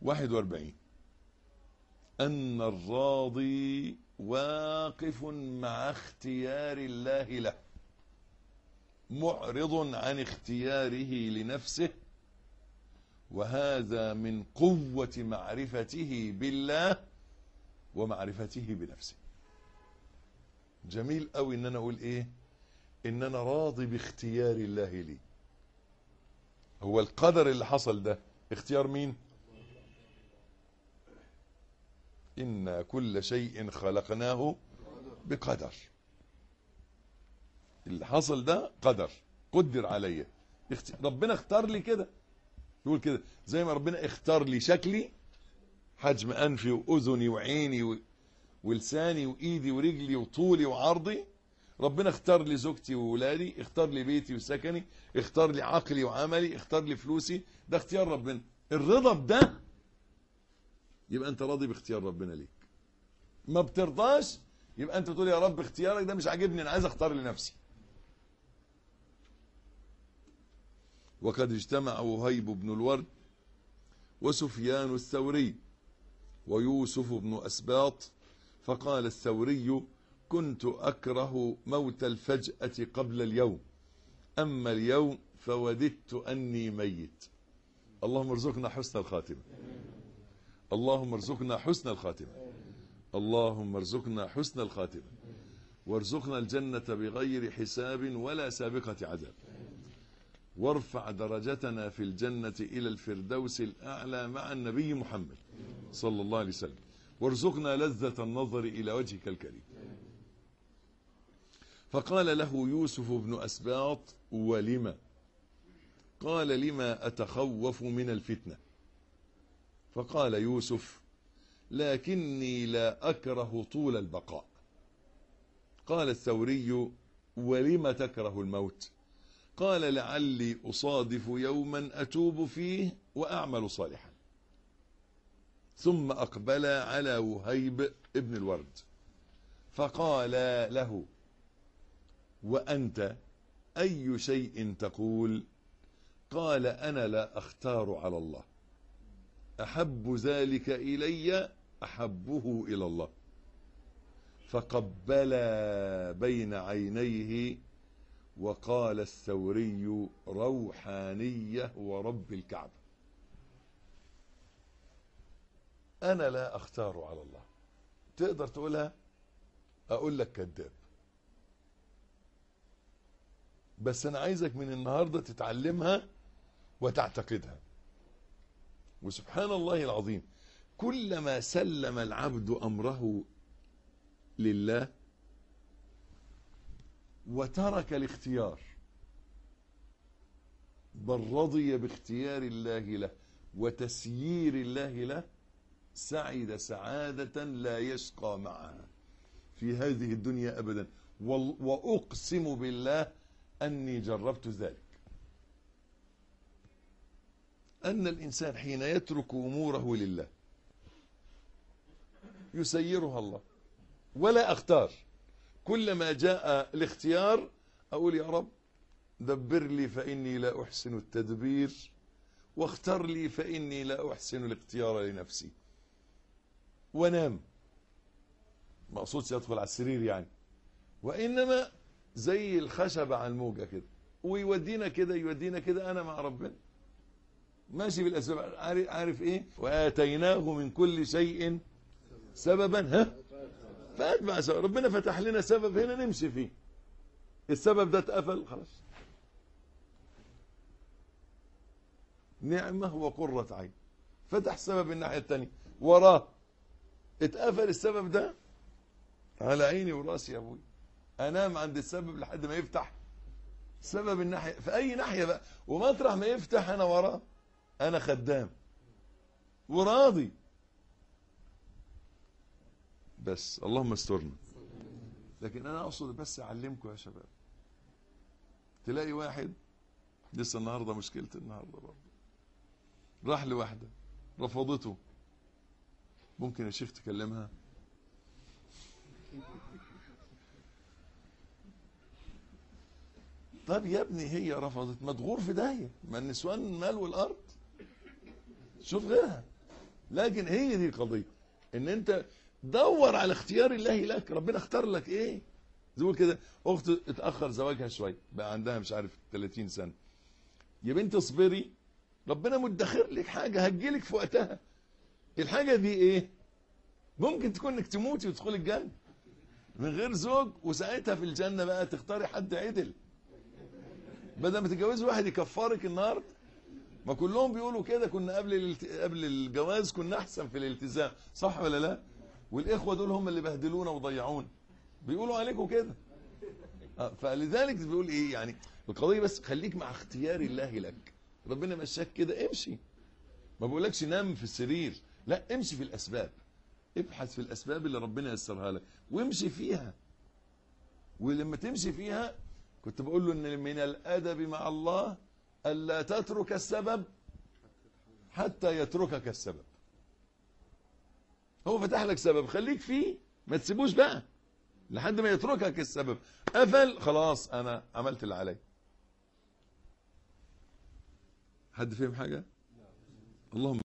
41 أن الراضي واقف مع اختيار الله له معرض عن اختياره لنفسه وهذا من قوة معرفته بالله ومعرفته بنفسه جميل قوي ان انا اقول ايه ان انا راضي باختيار الله لي هو القدر اللي حصل ده اختيار مين إن كل شيء خلقناه بقدر اللي حصل ده قدر قدر عليا اخت... ربنا اختار لي كده يقول كده زي ما ربنا اختار لي شكلي حجم أنفي وأذني وعيني و... ولساني وإيدي ورجلي وطولي وعرضي ربنا اختار لي زوجتي وولادي اختار لي بيتي وسكني اختار لي عقلي وعملي اختار لي فلوسي ده اختيار ربنا الرضا بده يبقى انت راضي باختيار ربنا ليك ما بترضاش يبقى انت تقول يا رب اختيارك ده مش عاجبني انا عايز اختار لنفسي وقد اجتمع وهيب بن الورد وسفيان الثوري ويوسف بن أسباط فقال الثوري كنت أكره موت الفجأة قبل اليوم أما اليوم فوددت أني ميت اللهم ارزقنا حسن الخاتمة اللهم ارزقنا حسن الخاتمة اللهم ارزقنا حسن الخاتمة وارزقنا الجنة بغير حساب ولا سابقة عذاب وارفع درجتنا في الجنة إلى الفردوس الأعلى مع النبي محمد صلى الله عليه وسلم وارزقنا لذة النظر إلى وجهك الكريم فقال له يوسف بن أسباط ولم قال لما أتخوف من الفتنة فقال يوسف لكني لا أكره طول البقاء قال الثوري ولم تكره الموت قال لعلي أصادف يوما أتوب فيه وأعمل صالحا ثم أقبل على وهيب ابن الورد فقال له وأنت أي شيء تقول قال أنا لا أختار على الله أحب ذلك إلي أحبه إلى الله فقبل بين عينيه وقال الثوري روحانية ورب الكعبة أنا لا أختار على الله تقدر تقولها أقول لك كذاب بس أنا عايزك من النهاردة تتعلمها وتعتقدها وسبحان الله العظيم كلما سلم العبد أمره لله وترك الاختيار بل رضي باختيار الله له وتسيير الله له سعد سعادة لا يشقى معها في هذه الدنيا أبدا وأقسم بالله أني جربت ذلك أن الإنسان حين يترك أموره لله يسيرها الله ولا أختار كلما جاء الاختيار أقول يا رب دبر لي فإني لا أحسن التدبير واختر لي فإني لا أحسن الاختيار لنفسي ونام ما أقصدش أدخل على السرير يعني وإنما زي الخشبة على الموجة كده ويودينا كده يودينا كده أنا مع ربنا ماشي بالأسباب عارف, عارف إيه وآتيناه من كل شيء سببا ها فأتبع سبب ربنا فتح لنا سبب هنا نمشي فيه السبب ده اتقفل خلاص نعمة وقرة عين فتح سبب الناحية التانية وراه اتقفل السبب ده على عيني وراسي يا ابوي انام عند السبب لحد ما يفتح سبب الناحية في اي ناحية بقى ومطرح ما يفتح انا وراه انا خدام وراضي بس اللهم استرنا لكن انا اقصد بس اعلمكم يا شباب تلاقي واحد لسه النهارده مشكلة النهارده برضه راح لواحدة رفضته ممكن يا شيخ تكلمها طب يا ابني هي رفضت ما تغور في داهيه ما النسوان مال والارض شوف غيرها لكن هي دي القضيه ان انت دور على اختيار الله لك ربنا اختار لك ايه زي ما كده اخت اتاخر زواجها شويه بقى عندها مش عارف 30 سنه يا بنت اصبري ربنا مدخر لك حاجه هتجيلك في وقتها الحاجه دي ايه ممكن تكون انك تموتي وتدخلي الجنه من غير زوج وساعتها في الجنه بقى تختاري حد عدل بدل ما تتجوزي واحد يكفرك النهارده ما كلهم بيقولوا كده كنا قبل الالت... قبل الجواز كنا احسن في الالتزام صح ولا لا والاخوه دول هم اللي بهدلونا وضيعونا بيقولوا عليكم كده آه، فلذلك بيقول ايه يعني القضيه بس خليك مع اختيار الله لك ربنا مشاك كده امشي ما بقولكش نام في السرير لا امشي في الاسباب ابحث في الاسباب اللي ربنا يسرها لك وامشي فيها ولما تمشي فيها كنت بقول له ان من الادب مع الله الا تترك السبب حتى يتركك السبب هو فتح لك سبب خليك فيه ما تسيبوش بقى لحد ما يتركك السبب قفل خلاص انا عملت اللي عليا حد فهم حاجه اللهم